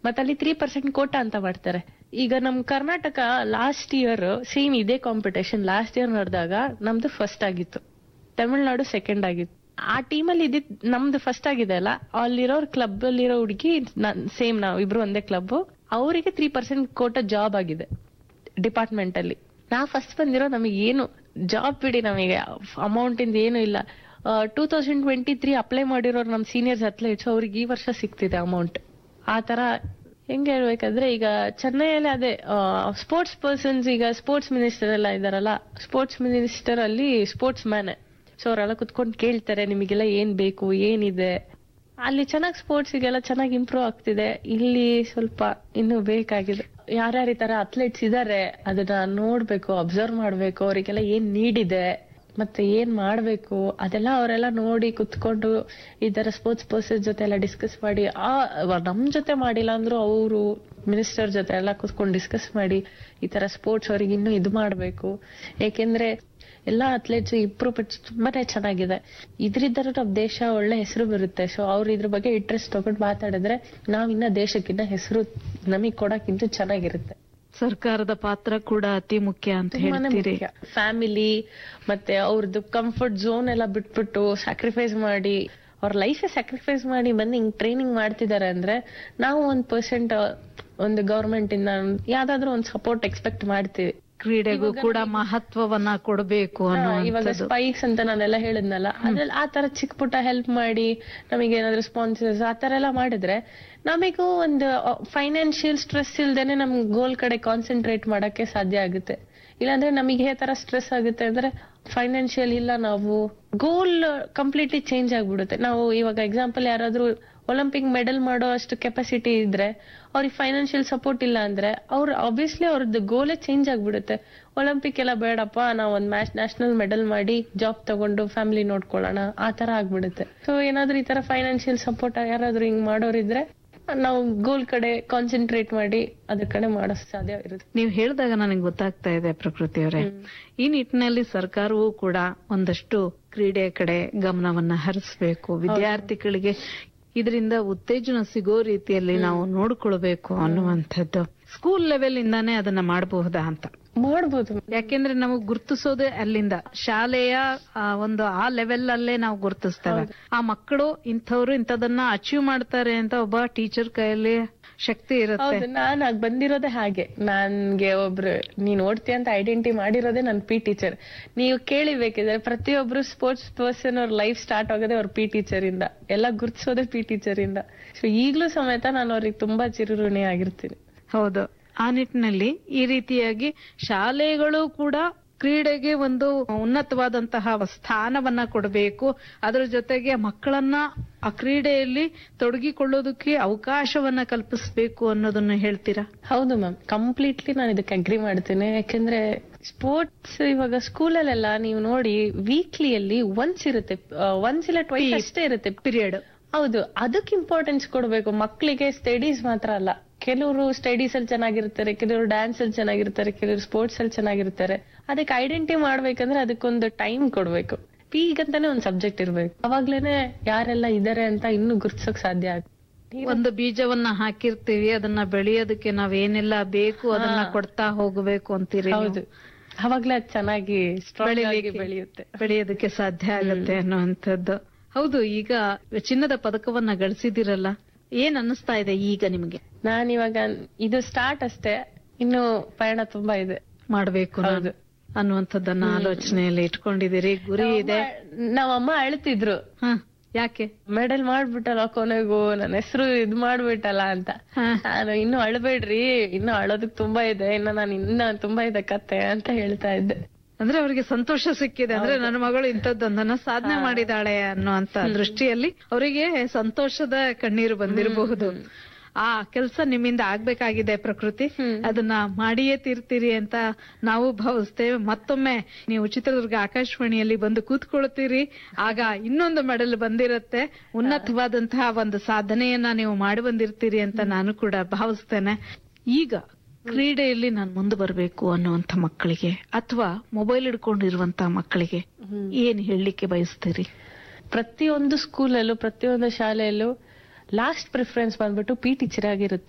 ಮತ್ತೆ ಅಲ್ಲಿ three percent Kota ಅಂತ ಮಾಡ್ತಾರೆ ಈಗ ನಮ್ ಕರ್ನಾಟಕ ಲಾಸ್ಟ್ ಇಯರ್ ಸೇಮ್ ಇದೇ ಕಾಂಪಿಟೇಷನ್ ಲಾಸ್ಟ್ ಇಯರ್ ನಡೆದಾಗ ನಮ್ದು ಫಸ್ಟ್ ಆಗಿತ್ತು ತಮಿಳ್ನಾಡು ಸೆಕೆಂಡ್ ಆಗಿತ್ತು ಆ ಟೀಮಲ್ಲಿ ಇದ್ದಿದ್ ನಮ್ದು ಫಸ್ಟ್ ಆಗಿದೆ ಅಲ್ಲ ಅಲ್ಲಿರೋರ್ ಕ್ಲಬ್ ಅಲ್ಲಿರೋ ಹುಡುಗಿ ಸೇಮ್ ನಾವು ಇಬ್ರು ಒಂದೇ ಕ್ಲಬ್ ಅವರಿಗೆ ತ್ರೀ ಪರ್ಸೆಂಟ್ ಕೋಟ ಜಾಬ್ ಆಗಿದೆ ಡಿಪಾರ್ಟ್ಮೆಂಟ್ ಅಲ್ಲಿ ನಾ ಫಸ್ಟ್ ಬಂದಿರೋ ನಮಗೆ ಏನು ಜಾಬ್ ಬಿಡಿ ನಮಗೆ ಅಮೌಂಟ್ ಇಂದ ಏನು ಇಲ್ಲ two thousand twenty three apply ಮಾಡಿರೋರು ನಮ್ ಸೀನಿಯರ್ಸ್ ಅಥ್ಲೇಟ್ಸ್ ಅವ್ರಿಗೆ ಈ ವರ್ಷ ಸಿಗ್ತಿದೆ ಅಮೌಂಟ್ ಆ ತರ ಹೆಂಗ್ ಹೇಳ್ಬೇಕಂದ್ರೆ ಈಗ ಚೆನ್ನೈಯಲ್ಲಿ ಅದೇ ಸ್ಪೋರ್ಟ್ಸ್ ಪರ್ಸನ್ಸ್ ಈಗ ಸ್ಪೋರ್ಟ್ಸ್ ಮಿನಿಸ್ಟರ್ ಎಲ್ಲ ಇದಾರಲ್ಲ ಸ್ಪೋರ್ಟ್ಸ್ ಮಿನಿಸ್ಟರ್ ಅಲ್ಲಿ ಸ್ಪೋರ್ಟ್ಸ್ ಮ್ಯಾನ್ ಸೊ ಅವರೆಲ್ಲ ಕುತ್ಕೊಂಡು ಕೇಳ್ತಾರೆ ನಿಮಗೆಲ್ಲ ಏನ್ ಬೇಕು ಏನಿದೆ ಅಲ್ಲಿ ಚೆನ್ನಾಗಿ ಸ್ಪೋರ್ಟ್ಸ್ಗೆಲ್ಲ ಚೆನ್ನಾಗಿ ಇಂಪ್ರೂವ್ ಆಗ್ತಿದೆ ಇಲ್ಲಿ ಸ್ವಲ್ಪ ಇನ್ನೂ ಬೇಕಾಗಿದೆ ಯಾರ್ಯಾರ ಈ ತರ ಅಥ್ಲೆಟ್ಸ್ ಇದಾರೆ ಅದನ್ನ ನೋಡ್ಬೇಕು ಅಬ್ಸರ್ವ್ ಮಾಡ್ಬೇಕು ಅವರಿಗೆಲ್ಲ ಏನ್ ನೀಡಿದೆ ಮತ್ತೆ ಏನ್ ಮಾಡ್ಬೇಕು ಅದೆಲ್ಲ ಅವರೆಲ್ಲ ನೋಡಿ ಕುತ್ಕೊಂಡು ಈ ತರ ಸ್ಪೋರ್ಟ್ಸ್ ಪರ್ಸನ್ ಜೊತೆ ಎಲ್ಲ ಡಿಸ್ಕಸ್ ಮಾಡಿ ಆ ನಮ್ ಜೊತೆ ಮಾಡಿಲ್ಲ ಅಂದ್ರೂ ಅವರು ಮಿನಿಸ್ಟರ್ ಜೊತೆ ಎಲ್ಲ ಕುತ್ಕೊಂಡು ಡಿಸ್ಕಸ್ ಮಾಡಿ ಈ ತರ ಸ್ಪೋರ್ಟ್ಸ್ ಅವ್ರಿಗೆ ಇನ್ನೂ ಇದು ಮಾಡ್ಬೇಕು ಏಕೆಂದ್ರೆ ಎಲ್ಲಾ ಅಥ್ಲೆಟ್ಸ್ ಇಂಪ್ರೂವ್ಮೆಂಟ್ ತುಂಬಾನೇ ಚೆನ್ನಾಗಿದೆ ಇದ್ರಿಂದ ನಮ್ ದೇಶ ಒಳ್ಳೆ ಹೆಸರು ಬರುತ್ತೆ ಸೊ ಅವ್ರು ಇದ್ರ ಬಗ್ಗೆ ಇಂಟ್ರೆಸ್ಟ್ ತಗೊಂಡು ಮಾತಾಡಿದ್ರೆ ನಾವ್ ಇನ್ನ ದೇಶಕ್ಕಿನ್ನ ಹೆಸರು ನಮಗ್ ಕೊಡಕ್ಕಿಂತ ಚೆನ್ನಾಗಿರುತ್ತೆ ಸರ್ಕಾರದ ಪಾತ್ರ ಕೂಡ ಅತಿ ಮುಖ್ಯ ಅಂತ ಹೇಳ್ತೀರಿ ಫ್ಯಾಮಿಲಿ ಮತ್ತೆ ಅವ್ರದ್ದು ಕಂಫರ್ಟ್ ಝೋನ್ ಎಲ್ಲ ಬಿಟ್ಬಿಟ್ಟು ಸ್ಯಾಕ್ರಿಫೈಸ್ ಮಾಡಿ ಅವ್ರ ಲೈಫ್ ಸ್ಯಾಕ್ರಿಫೈಸ್ ಮಾಡಿ ಬಂದು ಹಿಂಗ್ ಟ್ರೈನಿಂಗ್ ಮಾಡ್ತಿದ್ದಾರೆ ಅಂದ್ರೆ ನಾವು ಒಂದ್ ಪರ್ಸೆಂಟ್ ಒಂದು ಗವರ್ಮೆಂಟ್ ಇಂದ ಯಾವ್ದಾದ್ರು ಒಂದ್ ಸಪೋರ್ಟ್ ಎಕ್ಸ್ಪೆಕ್ಟ್ ಮಾಡ್ತೀವಿ ಕ್ರೀಡೆಗೂ ಕೂಡ ಮಹತ್ವವನ್ನ ಕೊಡಬೇಕು ಹಾ, ಇವಾಗ ಅನ್ನುವಂಥದ್ದು ಸ್ಪೈಕ್ಸ್ ಅಂತ ನಾನೆಲ್ಲ ಹೇಳಿದ್ನಲ್ಲ ಅದ್ರಲ್ಲಿ ಆ ತರ ಚಿಕ್ಕ ಪುಟ್ಟ ಹೆಲ್ಪ್ ಮಾಡಿ ನಮಗೆ ಏನಾದ್ರು ಸ್ಪಾನ್ಸರ್ಸ್ ಆ ತರ ಎಲ್ಲ ಮಾಡಿದ್ರೆ ನಮಿಗೂ ಒಂದು ಫೈನಾನ್ಷಿಯಲ್ ಸ್ಟ್ರೆಸ್ ಇಲ್ದೇನೆ ನಮ್ ಗೋಲ್ ಕಡೆ ಕಾನ್ಸಂಟ್ರೇಟ್ ಮಾಡಕ್ಕೆ ಸಾಧ್ಯ ಆಗುತ್ತೆ ಇಲ್ಲಾಂದ್ರೆ ನಮಗೆ ಈ ತರ ಸ್ಟ್ರೆಸ್ ಆಗುತ್ತೆ ಅಂದ್ರೆ ಫೈನಾನ್ಷಿಯಲ್ ಇಲ್ಲ ನಾವು ಗೋಲ್ ಕಂಪ್ಲೀಟ್ಲಿ ಚೇಂಜ್ ಆಗ್ಬಿಡುತ್ತೆ ನಾವು ಇವಾಗ ಎಕ್ಸಾಂಪಲ್ ಯಾರಾದ್ರೂ ಒಲಿಂಪಿಕ್ ಮೆಡಲ್ ಮಾಡೋ ಅಷ್ಟು ಕೆಪಾಸಿಟಿ ಇದ್ರೆ ಅವ್ರಿಗೆ ಫೈನಾನ್ಷಿಯಲ್ ಸಪೋರ್ಟ್ ಇಲ್ಲ ಅಂದ್ರೆ ಅವ್ರು ಆಬ್ವಿಯಸ್ಲಿ ಅವ್ರದ್ದು ಗೋಲೇ ಚೇಂಜ್ ಆಗ್ಬಿಡುತ್ತೆ ಒಲಿಂಪಿಕ್ ಎಲ್ಲ ಬೇಡಪ್ಪ ನಾವು ಒಂದ್ ಮ್ಯಾಚ್ ನ್ಯಾಷನಲ್ ಮೆಡಲ್ ಮಾಡಿ ಜಾಬ್ ತಗೊಂಡು ಫ್ಯಾಮಿಲಿ ನೋಡ್ಕೊಳ್ಳೋಣ ಆ ತರ ಆಗ್ಬಿಡುತ್ತೆ ಸೊ ಏನಾದ್ರೂ ಈ ತರ ಫೈನಾನ್ಷಿಯಲ್ ಸಪೋರ್ಟ್ ಯಾರಾದ್ರೂ ಹಿಂಗ್ ಮಾಡೋರಿದ್ರೆ ನಾವು ಗೋಲ್ ಕಡೆ ಕಾನ್ಸಂಟ್ರೇಟ್ ಮಾಡಿ ಅದ್ರ ಕಡೆ ಮಾಡೋ ಸಾಧ್ಯ ಇರುತ್ತೆ ನೀವು ಹೇಳಿದಾಗ ನನಗೆ ಗೊತ್ತಾಗ್ತಾ ಇದೆ ಪ್ರಕೃತಿ ಅವರೇ ಈ ನಿಟ್ಟಿನಲ್ಲಿ ಸರ್ಕಾರವೂ ಕೂಡ ಒಂದಷ್ಟು ಕ್ರೀಡೆ ಕಡೆ ಗಮನವನ್ನ ಹರಿಸಬೇಕು ವಿದ್ಯಾರ್ಥಿಗಳಿಗೆ ಇದರಿಂದ ಉತ್ತೇಜನ ಸಿಗೋ ರೀತಿಯಲ್ಲಿ ನಾವು ನೋಡ್ಕೊಳ್ಬೇಕು ಅನ್ನುವಂಥದ್ದು ಸ್ಕೂಲ್ ಲೆವೆಲ್ ಇಂದಾನೇ ಅದನ್ನ ಮಾಡಬಹುದಾ ಅಂತ ಮಾಡ್ಬೋದು ಯಾಕೆಂದ್ರೆ ನಾವು ಗುರ್ತಿಸೋದೇ ಅಲ್ಲಿಂದ ಶಾಲೆಯ ಆ, ಒಂದು ಆ ಲೆವೆಲ್ ಅಲ್ಲೇ ನಾವು ಗುರ್ತಿಸ್ತೇವೆ ಆ ಮಕ್ಕಳು ಇಂಥವ್ರು ಇಂಥದನ್ನ ಅಚೀವ್ ಮಾಡ್ತಾರೆ ಅಂತ ಒಬ್ಬ ಟೀಚರ್ ಕೈಯಲ್ಲಿ ಶಕ್ತಿ ಇರುತ್ತೆ ಹೌದು ನಾನ್ ಆಗ್ ಬಂದಿರೋದೇ ಹಾಗೆ ನನ್ಗೆ ಒಬ್ರು ನೀನ್ ಓಡ್ತೀಯ ಅಂತ ಐಡೆಂಟಿ ಮಾಡಿರೋದೇ ನನ್ ಪಿ ಟೀಚರ್ ನೀವು ಕೇಳಿಬೇಕಿದ್ರೆ ಪ್ರತಿಯೊಬ್ರು ಸ್ಪೋರ್ಟ್ಸ್ ಪರ್ಸನ್ ಅವ್ರ ಲೈಫ್ ಸ್ಟಾರ್ಟ್ ಆಗೋದೇ ಅವ್ರ ಪಿ ಟೀಚರ್ ಇಂದ ಎಲ್ಲ ಗುರ್ತಿಸೋದೇ ಪಿ ಟೀಚರ್ ಇಂದ ಸೊ ಈಗ್ಲೂ ಸಮೇತ ನಾನು ಅವ್ರಿಗೆ ತುಂಬಾ ಚಿರುಋಣಿ ಆಗಿರ್ತೀನಿ ಹೌದು ಆ ನಿಟ್ಟಿನಲ್ಲಿ ಈ ರೀತಿಯಾಗಿ ಶಾಲೆಗಳು ಕೂಡ ಕ್ರೀಡೆಗೆ ಒಂದು ಉನ್ನತವಾದಂತಹ ಸ್ಥಾನವನ್ನ ಕೊಡಬೇಕು ಅದರ ಜೊತೆಗೆ ಮಕ್ಕಳನ್ನ ಆ ಕ್ರೀಡೆಯಲ್ಲಿ ತೊಡಗಿಕೊಳ್ಳೋದಕ್ಕೆ ಅವಕಾಶವನ್ನ ಕಲ್ಪಿಸಬೇಕು ಅನ್ನೋದನ್ನ ಹೇಳ್ತೀರಾ ಹೌದು ಮ್ಯಾಮ್ ಕಂಪ್ಲೀಟ್ಲಿ ನಾನು ಇದಕ್ಕೆ ಅಗ್ರಿ ಮಾಡ್ತೇನೆ ಯಾಕಂದ್ರೆ ಸ್ಪೋರ್ಟ್ಸ್ ಇವಾಗ ಸ್ಕೂಲಲ್ಲೆಲ್ಲ ನೀವು ನೋಡಿ ವೀಕ್ಲಿಯಲ್ಲಿ ಒನ್ಸ್ ಇರುತ್ತೆ ಒನ್ಸ್ ಇಲ್ಲ ಟ್ವೈಸ್ ಅಷ್ಟೇ ಇರುತ್ತೆ ಪೀರಿಯಡ್ ಹೌದು ಅದಕ್ಕೆ ಇಂಪಾರ್ಟೆನ್ಸ್ ಕೊಡ್ಬೇಕು ಮಕ್ಕಳಿಗೆ ಸ್ಟಡೀಸ್ ಮಾತ್ರ ಅಲ್ಲ ಕೆಲವರು ಸ್ಟಡೀಸ್ ಅಲ್ಲಿ ಚೆನ್ನಾಗಿರ್ತಾರೆ ಕೆಲವರು ಡ್ಯಾನ್ಸ್ ಅಲ್ಲಿ ಚೆನ್ನಾಗಿರ್ತಾರೆ ಕೆಲವರು ಸ್ಪೋರ್ಟ್ಸ್ ಅಲ್ಲಿ ಚೆನ್ನಾಗಿರ್ತಾರೆ ಅದಕ್ಕೆ ಐಡೆಂಟಿ ಮಾಡ್ಬೇಕಂದ್ರೆ ಅದಕ್ಕೊಂದು ಟೈಮ್ ಕೊಡ್ಬೇಕು ಈಗಂತಾನೆ ಒಂದ್ ಸಬ್ಜೆಕ್ಟ್ ಇರ್ಬೇಕು ಅವಾಗ್ಲೇನೆ ಯಾರೆಲ್ಲ ಇದಾರೆ ಅಂತ ಇನ್ನು ಗುರ್ತಿಸೋಕ್ ಸಾಧ್ಯ ಆಗುತ್ತೆ ಒಂದು ಬೀಜವನ್ನ ಹಾಕಿರ್ತೀವಿ ಅದನ್ನ ಬೆಳೆಯೋದಕ್ಕೆ ನಾವ್ ಏನೆಲ್ಲ ಬೇಕು ಅದನ್ನ ಕೊಡ್ತಾ ಹೋಗಬೇಕು ಅಂತೀರಿ ನೀವು. ಹೌದು ಅವಾಗ್ಲೇ ಅದ್ ಚೆನ್ನಾಗಿ ಸ್ಟ್ರಾಂಗ್ ಆಗಿ ಬೆಳಿಲಿಕ್ಕೆ. ಬೆಳೆಯುತ್ತೆ ಬೆಳೆಯೋದಕ್ಕೆ ಸಾಧ್ಯ ಆಗುತ್ತೆ ಅನ್ನುವಂಥದ್ದು ಹೌದು ಈಗ ಚಿನ್ನದ ಪದಕವನ್ನ ಗಳಿಸಿದಿರಲ್ಲ ಏನ್ ಅನ್ನಿಸ್ತಾ ಇದೆ ಈಗ ನಿಮ್ಗೆ ನಾನ್ ಇವಾಗ ಇದು ಸ್ಟಾರ್ಟ್ ಅಷ್ಟೇ ಇನ್ನು ಪಯಣ ತುಂಬಾ ಇದೆ ಮಾಡ್ಬೇಕು ನಾನು ಹೌದು. ಅನ್ನುವಂಥದ್ದನ್ನ ಆಲೋಚನೆಯಲ್ಲಿ ಇಟ್ಕೊಂಡಿದ್ದೀರಿ ಗುರಿ ಇದೆ ನಾವಮ್ಮ ಅಳ್ತಿದ್ರು ಹ ಯಾಕೆ ಮೆಡಲ್ ಮಾಡ್ಬಿಟ್ಟಲ್ಲ ಕೊನೆಗೂ ನನ್ನ ಹೆಸರು ಇದ್ ಮಾಡ್ಬಿಟ್ಟಲ್ಲ ಅಂತ ಹ. ನಾನು ಇನ್ನು ಅಳ್ಬೇಡ್ರಿ ಇನ್ನು ಅಳೋದಕ್ ತುಂಬಾ ಇದೆ ಇನ್ನ ನಾನು ಇನ್ನ ತುಂಬಾ ಇದೆ ಕತೆ ಅಂತ ಹೇಳ್ತಾ ಇದ್ದೆ ಅಂದ್ರೆ ಅವರಿಗೆ ಸಂತೋಷ ಸಿಕ್ಕಿದೆ ಅಂದ್ರೆ ನನ್ನ ಮಗಳು ಇಂಥದ್ದೊಂದನ್ನ ಸಾಧನೆ ಮಾಡಿದಾಳೆ ಅನ್ನುವಂತ ದೃಷ್ಟಿಯಲ್ಲಿ ಅವರಿಗೆ ಸಂತೋಷದ ಕಣ್ಣೀರು ಬಂದಿರಬಹುದು ಆ ಕೆಲಸ ನಿಮ್ಮಿಂದ ಆಗ್ಬೇಕಾಗಿದೆ ಪ್ರಕೃತಿ ಅದನ್ನ ಮಾಡಿಯೇ ತೀರ್ತೀರಿ ಅಂತ ನಾವು ಭಾವಿಸ್ತೇವೆ ಮತ್ತೊಮ್ಮೆ ನೀವು ಚಿತ್ರದುರ್ಗ ಆಕಾಶವಾಣಿಯಲ್ಲಿ ಬಂದು ಕೂತ್ಕೊಳ್ತೀರಿ ಆಗ ಇನ್ನೊಂದು ಮೆಡಲ್ ಬಂದಿರತ್ತೆ ಉನ್ನತವಾದಂತಹ ಒಂದು ಸಾಧನೆಯನ್ನ ನೀವು ಮಾಡಿ ಬಂದಿರ್ತೀರಿ ಅಂತ ನಾನು ಕೂಡ ಭಾವಿಸ್ತೇನೆ ಈಗ ಕ್ರೀಡೆಯಲ್ಲಿ ನಾನು ಮುಂದೆ ಬರಬೇಕು ಅನ್ನುವಂತ ಮಕ್ಕಳಿಗೆ ಅಥವಾ ಮೊಬೈಲ್ ಹಿಡ್ಕೊಂಡಿರುವಂತ ಮಕ್ಕಳಿಗೆ ಏನ್ ಹೇಳಲಿಕ್ಕೆ ಬಯಸ್ತೀರಿ ಪ್ರತಿಯೊಂದು ಸ್ಕೂಲಲ್ಲೂ ಪ್ರತಿಯೊಂದು ಶಾಲೆಯಲ್ಲೂ ಲಾಸ್ಟ್ ಪ್ರಿಫರೆನ್ಸ್ ಬಂದ್ಬಿಟ್ಟು ಪಿ ಟೀಚರ್ ಆಗಿರುತ್ತೆ